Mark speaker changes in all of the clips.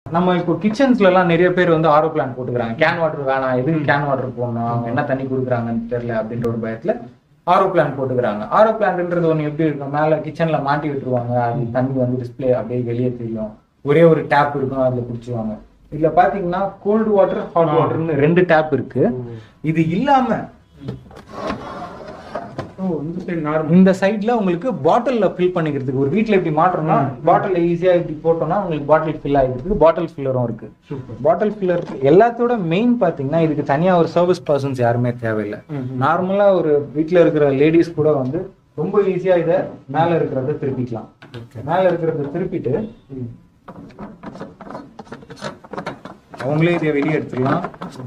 Speaker 1: நம்ம இப்போ கிச்சன்ஸ்ல எல்லாம் நிறைய பேர் வந்து ஆரோ பிளான் போட்டுக்கிறாங்க கேன் வாட்டர் வேணாம் எதுக்கு கேன் வாட்டர் போடணும் அவங்க என்ன தண்ணி கொடுக்குறாங்கன்னு தெரியல அப்படின்ற ஒரு பயத்துல ஆரோ பிளான் போட்டுக்கிறாங்க ஆரோ பிளான்ன்றது ஒன்று எப்படி இருக்கும் மேல கிச்சன்ல மாட்டி விட்டுருவாங்க அது தண்ணி வந்து டிஸ்ப்ளே அப்படியே வெளியே தெரியும் ஒரே ஒரு டேப் இருக்கும் அதுல குடிச்சுவாங்க இதுல பாத்தீங்கன்னா கோல்டு வாட்டர் ஹாட் வாட்டர்னு ரெண்டு டேப் இருக்கு இது இல்லாம
Speaker 2: ஓ இந்த சைடு நார்மல்
Speaker 1: இந்த சைடுல உங்களுக்கு பாட்டில்ல ஃபில் பண்ணிக்கிறதுக்கு ஒரு வீட்ல இப்படி மாற்றோம்னா பாட்டில் ஈஸியா இப்படி போட்டோம்னா உங்களுக்கு பாட்டில் ஃபில் ஆகிருக்கு பாட்டில் ஃபில்லரும் இருக்கு
Speaker 2: சூப்பர்
Speaker 1: பாட்டில் ஃபில்லர் எல்லாத்தோட மெயின் பாத்தீங்கன்னா இதுக்கு தனியா ஒரு சர்வீஸ் பர்சன்ஸ் யாருமே தேவையில்லை நார்மலா ஒரு வீட்ல இருக்கிற லேடிஸ் கூட வந்து ரொம்ப ஈஸியா இதை மேல இருக்கிறத திருப்பிக்கலாம் மேல இருக்கிறத திருப்பிட்டு அவங்களே இதை வெளியே எடுத்துடலாம்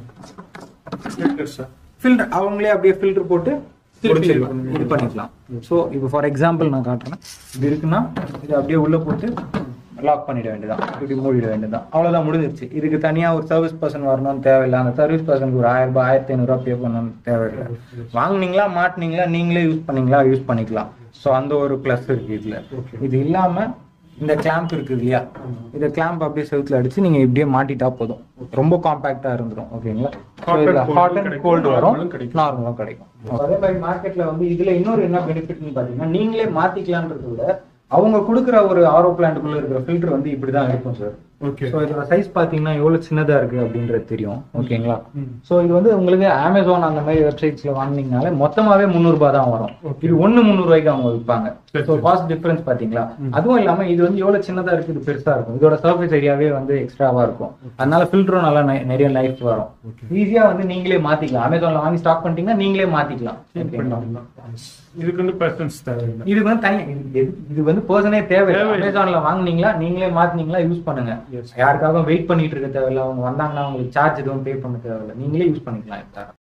Speaker 2: சார்
Speaker 1: ஃபில்டர் அவங்களே அப்படியே ஃபில்டர் போட்டு திருப்பி
Speaker 2: முடிச்சிடலாம்.
Speaker 1: இது பண்ணிக்கலாம் ஸோ இப்போ ஃபார் எக்ஸாம்பிள் நான் காட்டுறேன் இது இருக்குன்னா இது அப்படியே உள்ள போட்டு லாக் பண்ணிட வேண்டியதான் இப்படி மூடிட வேண்டியதான் அவ்வளவுதான் முடிஞ்சிருச்சு இதுக்கு தனியா ஒரு சர்வீஸ் பர்சன் வரணும்னு தேவையில்லை அந்த சர்வீஸ் பர்சனுக்கு ஒரு ஆயிரம் ரூபாய் ஆயிரத்தி ஐநூறுரூவா பே பண்ணணும்னு தேவையில்லை வாங்குனீங்களா மாட்டினீங்களா நீங்களே யூஸ் பண்ணீங்களா யூஸ் பண்ணிக்கலாம் ஸோ அந்த ஒரு ப்ளஸ் இருக்கு இதுல இது இல்லாம இந்த கிளாம்ப் இருக்கு இல்லையா இந்த கிளாம்ப் அப்படியே செவுத்துல அடிச்சு நீங்க இப்படியே மாட்டிட்டா போதும் ரொம்ப காம்பாக்டா இருந்துரும் ஓகேங்களா
Speaker 2: Hot and cold
Speaker 1: hot and
Speaker 2: கிடைக்கும்,
Speaker 1: கோல்டு வரும்
Speaker 2: normal கிடைக்கும்.
Speaker 1: நார்மலா கிடைக்கும் அதே மாதிரி மார்க்கெட்ல வந்து இதுல இன்னொரு என்ன பெனிஃபிட்னு பாத்தீங்கன்னா நீங்களே மாத்திக்கலான்றத விட அவங்க கொடுக்குற ஒரு ஆரோ பிளான்ட்டுக்குள்ள இருக்கிற ஃபில்டர் வந்து இப்படிதான் இருக்கும் சார்
Speaker 2: ஓகே
Speaker 1: ஸோ இதோட சைஸ் பாத்தீங்கன்னா எவ்வளவு சின்னதா இருக்கு அப்படின்றது தெரியும் ஓகேங்களா ஸோ இது வந்து உங்களுக்கு அமேசான் அந்த மாதிரி வெப்சைட்ஸ்ல வாங்குனீங்கனாலே மொத்தமாவே முந்நூறு ரூபாய் தான் வரும்
Speaker 2: Okay.
Speaker 1: இது ஒண்ணு முந்நூறு ரூபாய்க்கு அவங்க விற்பாங்க
Speaker 2: சரி,
Speaker 1: ஸோ காஸ்ட் டிஃபரன்ஸ் பாத்தீங்களா அதுவும் இல்லாம இது வந்து எவ்வளவு சின்னதா இருக்கு இது பெருசா இருக்கும் இதோட சர்ஃபேஸ் ஏரியாவே வந்து எக்ஸ்ட்ராவா இருக்கும் அதனால ஃபில்டரும் நல்லா நெ- நிறைய லைஃப் வரும் ஈஸியா வந்து நீங்களே மாத்திக்கலாம் அமேசான்ல வாங்கி ஸ்டாக் பண்ணிட்டீங்கன்னா நீங்களே மாத்திக்கலாம் ஓகேங்களா?
Speaker 2: இதுக்கு வந்து பர்சன்ஸ் தேவையில்லை
Speaker 1: இது வந்து தனி இது எது- இது வந்து பர்சனே தேவை
Speaker 2: தேவையில்லை.
Speaker 1: அமேசான்ல வாங்குனீங்களா நீங்களே மாத்தினீங்களா யூஸ் பண்ணுங்க
Speaker 2: Yes.
Speaker 1: யாருக்காகவும் வெயிட் பண்ணிட்டு இருக்க தேவையில்ல அவங்க வந்தாங்கன்னா உங்களுக்கு சார்ஜ் எதுவும் பே பண்ண தேவையில்ல நீங்களே யூஸ் பண்ணிக்கலாம்